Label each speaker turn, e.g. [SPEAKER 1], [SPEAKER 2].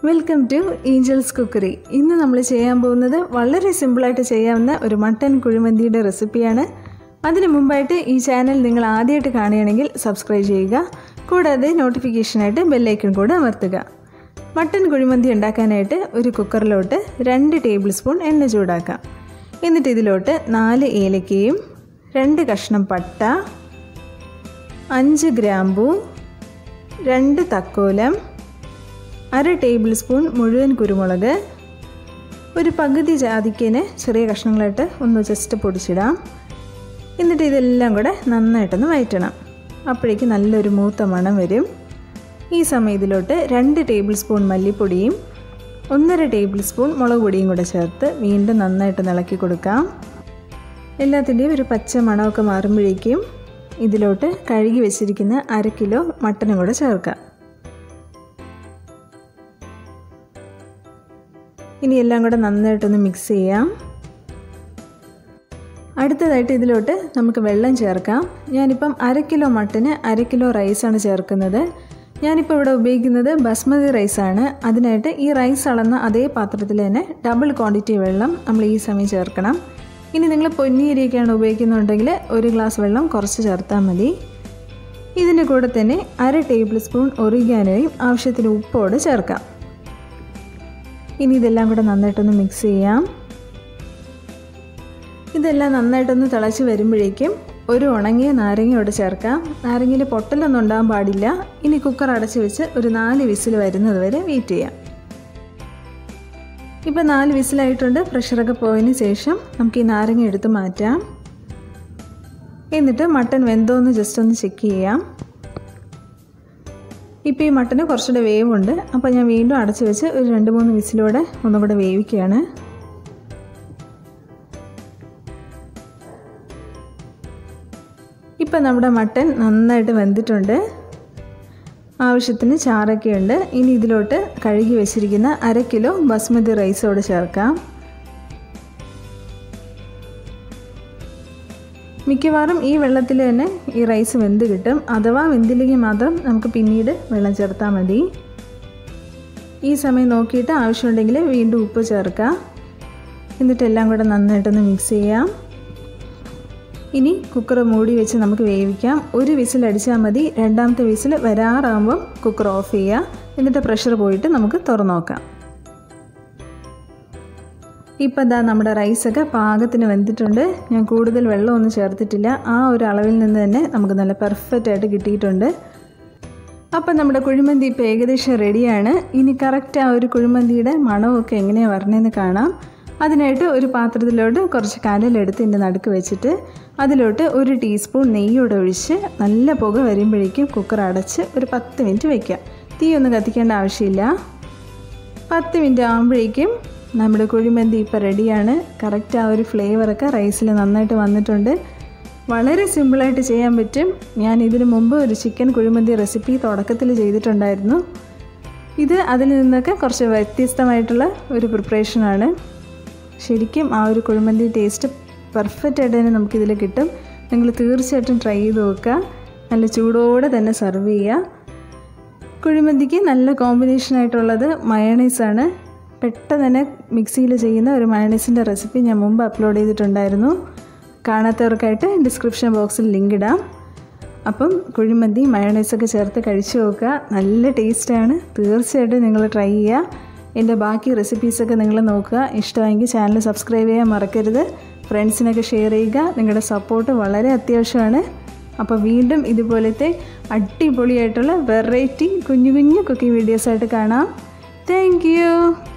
[SPEAKER 1] welcome to Angeles cookery ഇന്ന് നമ്മൾ ചെയ്യാൻ പോകുന്നത് വളരെ സിമ്പിളായിട്ട് ചെയ്യാവുന്ന ഒരു മട്ടൻ കുഴിമന്തിയുടെ റെസിപ്പിയാണ് അതിനു മുമ്പായിട്ട് ഈ ചാനൽ നിങ്ങൾ ആദ്യമായിട്ട് കാണുകയാണെങ്കിൽ സബ്സ്ക്രൈബ് ചെയ്യുക കൂടാതെ നോട്ടിഫിക്കേഷനായിട്ട് ബെല്ലൈക്കൺ കൂടെ അമർത്തുക മട്ടൻ കുഴിമന്തി ഉണ്ടാക്കാനായിട്ട് ഒരു കുക്കറിലോട്ട് രണ്ട് ടേബിൾ സ്പൂൺ എണ്ണ ചൂടാക്കാം എന്നിട്ട് ഇതിലോട്ട് നാല് ഏലക്കയും രണ്ട് കഷ്ണം പട്ട അഞ്ച് ഗ്രാമ്പൂ രണ്ട് തക്കോലം അര ടേബിൾ സ്പൂൺ മുഴുവൻ കുരുമുളക് ഒരു പകുതി ജാതിക്കേനെ ചെറിയ കഷ്ണങ്ങളായിട്ട് ഒന്ന് ജസ്റ്റ് പൊടിച്ചിടാം എന്നിട്ട് ഇതെല്ലാം കൂടെ നന്നായിട്ടൊന്ന് വയറ്റണം അപ്പോഴേക്ക് നല്ലൊരു മൂത്ത മണം വരും ഈ സമയം ഇതിലോട്ട് രണ്ട് ടേബിൾ സ്പൂൺ മല്ലിപ്പൊടിയും ഒന്നര ടേബിൾ സ്പൂൺ മുളക് പൊടിയും കൂടെ ചേർത്ത് വീണ്ടും നന്നായിട്ട് ഇളക്കി കൊടുക്കാം എല്ലാത്തിൻ്റെയും ഒരു പച്ച മണമൊക്കെ മാറുമ്പോഴേക്കും ഇതിലോട്ട് കഴുകി വെച്ചിരിക്കുന്ന അര കിലോ മട്ടനും കൂടെ ചേർക്കാം ഇനി എല്ലാം കൂടെ നന്നായിട്ടൊന്ന് മിക്സ് ചെയ്യാം അടുത്തതായിട്ട് ഇതിലോട്ട് നമുക്ക് വെള്ളം ചേർക്കാം ഞാനിപ്പം അര കിലോ മട്ടന് അര കിലോ റൈസാണ് ചേർക്കുന്നത് ഞാനിപ്പോൾ ഇവിടെ ഉപയോഗിക്കുന്നത് ബസ്മതി റൈസാണ് അതിനായിട്ട് ഈ റൈസ് അളന്ന അതേ പാത്രത്തിൽ തന്നെ ഡബിൾ ക്വാണ്ടിറ്റി വെള്ളം നമ്മൾ ഈ സമയം ചേർക്കണം ഇനി നിങ്ങൾ പൊന്നിയരിയൊക്കെയാണ് ഉപയോഗിക്കുന്നുണ്ടെങ്കിൽ ഒരു ഗ്ലാസ് വെള്ളം കുറച്ച് ചേർത്താൽ മതി ഇതിൻ്റെ കൂടെ തന്നെ അര ടേബിൾ സ്പൂൺ ഒറിഗാനോയും ആവശ്യത്തിന് ഉപ്പോട് ചേർക്കാം ഇനി ഇതെല്ലാം കൂടെ നന്നായിട്ടൊന്ന് മിക്സ് ചെയ്യാം ഇതെല്ലാം നന്നായിട്ടൊന്ന് തിളച്ച് വരുമ്പോഴേക്കും ഒരു ഉണങ്ങിയ നാരങ്ങയോട് ചേർക്കാം നാരങ്ങയിൽ പൊട്ടലൊന്നും ഉണ്ടാകാൻ പാടില്ല ഇനി കുക്കർ അടച്ച് വെച്ച് ഒരു നാല് വിസിൽ വരുന്നത് വരെ വെയിറ്റ് ചെയ്യാം ഇപ്പോൾ നാല് വിസിലായിട്ടുണ്ട് പ്രഷറൊക്കെ പോയതിന് ശേഷം നമുക്ക് ഈ നാരങ്ങ എടുത്ത് മാറ്റാം എന്നിട്ട് മട്ടൻ വെന്തോന്ന് ജസ്റ്റ് ഒന്ന് ചെക്ക് ചെയ്യാം ഇപ്പോൾ ഈ മട്ടന് കുറച്ചുകൂടെ വേവുണ്ട് അപ്പോൾ ഞാൻ വീണ്ടും അടച്ച് വെച്ച് ഒരു രണ്ട് മൂന്ന് വിസിലൂടെ ഒന്നും കൂടെ വേവിക്കുകയാണ് ഇപ്പം നമ്മുടെ മട്ടൻ നന്നായിട്ട് വെന്തിട്ടുണ്ട് ആവശ്യത്തിന് ചാറൊക്കെ ഉണ്ട് ഇനി ഇതിലോട്ട് കഴുകി വെച്ചിരിക്കുന്ന അര കിലോ ബസ്മതി റൈസോട് ചേർക്കാം മിക്കവാറും ഈ വെള്ളത്തിൽ തന്നെ ഈ റൈസ് വെന്ത് കിട്ടും അഥവാ വെന്തില്ലെങ്കിൽ മാത്രം നമുക്ക് പിന്നീട് വെള്ളം ചേർത്താൽ മതി ഈ സമയം നോക്കിയിട്ട് ആവശ്യമുണ്ടെങ്കിൽ വീണ്ടും ഉപ്പ് ചേർക്കാം എന്നിട്ട് എല്ലാം കൂടെ നന്നായിട്ടൊന്ന് മിക്സ് ചെയ്യാം ഇനി കുക്കർ മൂടി വെച്ച് നമുക്ക് വേവിക്കാം ഒരു വിസിൽ അടിച്ചാൽ മതി രണ്ടാമത്തെ വിസിൽ വരാറാകുമ്പം കുക്കർ ഓഫ് ചെയ്യുക എന്നിട്ട് പ്രഷർ പോയിട്ട് നമുക്ക് തുറന്നു നോക്കാം ഇപ്പം എന്താ നമ്മുടെ റൈസൊക്കെ പാകത്തിന് വെന്തിട്ടുണ്ട് ഞാൻ കൂടുതൽ വെള്ളമൊന്നും ചേർത്തിട്ടില്ല ആ ഒരു അളവിൽ നിന്ന് തന്നെ നമുക്ക് നല്ല പെർഫെക്റ്റ് ആയിട്ട് കിട്ടിയിട്ടുണ്ട് അപ്പം നമ്മുടെ കുഴിമന്തി ഇപ്പോൾ ഏകദേശം റെഡിയാണ് ഇനി കറക്റ്റ് ആ ഒരു കുഴിമന്തിയുടെ മണമൊക്കെ എങ്ങനെയാണ് വരണേന്ന് കാണാം അതിനായിട്ട് ഒരു പാത്രത്തിലോട്ട് കുറച്ച് കനലെടുത്ത് ഇതിൻ്റെ നടുക്ക് വെച്ചിട്ട് അതിലോട്ട് ഒരു ടീസ്പൂൺ നെയ്യോടെ ഒഴിച്ച് നല്ല പുക വരുമ്പോഴേക്കും കുക്കർ അടച്ച് ഒരു പത്ത് മിനിറ്റ് വയ്ക്കുക തീ ഒന്നും കത്തിക്കേണ്ട ആവശ്യമില്ല പത്ത് മിനിറ്റ് ആകുമ്പോഴേക്കും നമ്മുടെ കുഴിമന്തി ഇപ്പോൾ റെഡിയാണ് കറക്റ്റ് ആ ഒരു ഫ്ലേവറൊക്കെ റൈസിൽ നന്നായിട്ട് വന്നിട്ടുണ്ട് വളരെ സിമ്പിളായിട്ട് ചെയ്യാൻ പറ്റും ഞാൻ ഇതിനു മുമ്പ് ഒരു ചിക്കൻ കുഴിമന്തി റെസിപ്പി തുടക്കത്തിൽ ചെയ്തിട്ടുണ്ടായിരുന്നു ഇത് അതിൽ നിന്നൊക്കെ കുറച്ച് വ്യത്യസ്തമായിട്ടുള്ള ഒരു പ്രിപ്പറേഷനാണ് ശരിക്കും ആ ഒരു കുഴിമന്തി ടേസ്റ്റ് പെർഫെക്റ്റ് ആയിട്ട് തന്നെ നമുക്കിതിൽ കിട്ടും നിങ്ങൾ തീർച്ചയായിട്ടും ട്രൈ ചെയ്ത് നോക്കുക നല്ല ചൂടോടെ തന്നെ സെർവ് ചെയ്യുക കുഴിമന്തിക്ക് നല്ല കോമ്പിനേഷൻ ആയിട്ടുള്ളത് മയണൈസാണ് പെട്ടെന്ന് തന്നെ മിക്സിയിൽ ചെയ്യുന്ന ഒരു മയണൈസിൻ്റെ റെസിപ്പി ഞാൻ മുമ്പ് അപ്ലോഡ് ചെയ്തിട്ടുണ്ടായിരുന്നു കാണാത്തവർക്കായിട്ട് ഡിസ്ക്രിപ്ഷൻ ബോക്സിൽ ലിങ്ക് ഇടാം അപ്പം കുഴിമന്തി മയണൈസൊക്കെ ചേർത്ത് കഴിച്ചു നോക്കുക നല്ല ടേസ്റ്റാണ് തീർച്ചയായിട്ടും നിങ്ങൾ ട്രൈ ചെയ്യുക എൻ്റെ ബാക്കി റെസിപ്പീസൊക്കെ നിങ്ങൾ നോക്കുക ഇഷ്ടമെങ്കിൽ ചാനൽ സബ്സ്ക്രൈബ് ചെയ്യാൻ മറക്കരുത് ഫ്രണ്ട്സിനൊക്കെ ഷെയർ ചെയ്യുക നിങ്ങളുടെ സപ്പോർട്ട് വളരെ അത്യാവശ്യമാണ് അപ്പോൾ വീണ്ടും ഇതുപോലത്തെ അടിപൊളിയായിട്ടുള്ള വെറൈറ്റി കുഞ്ഞു കുഞ്ഞു കുക്കിംഗ് വീഡിയോസായിട്ട് കാണാം താങ്ക്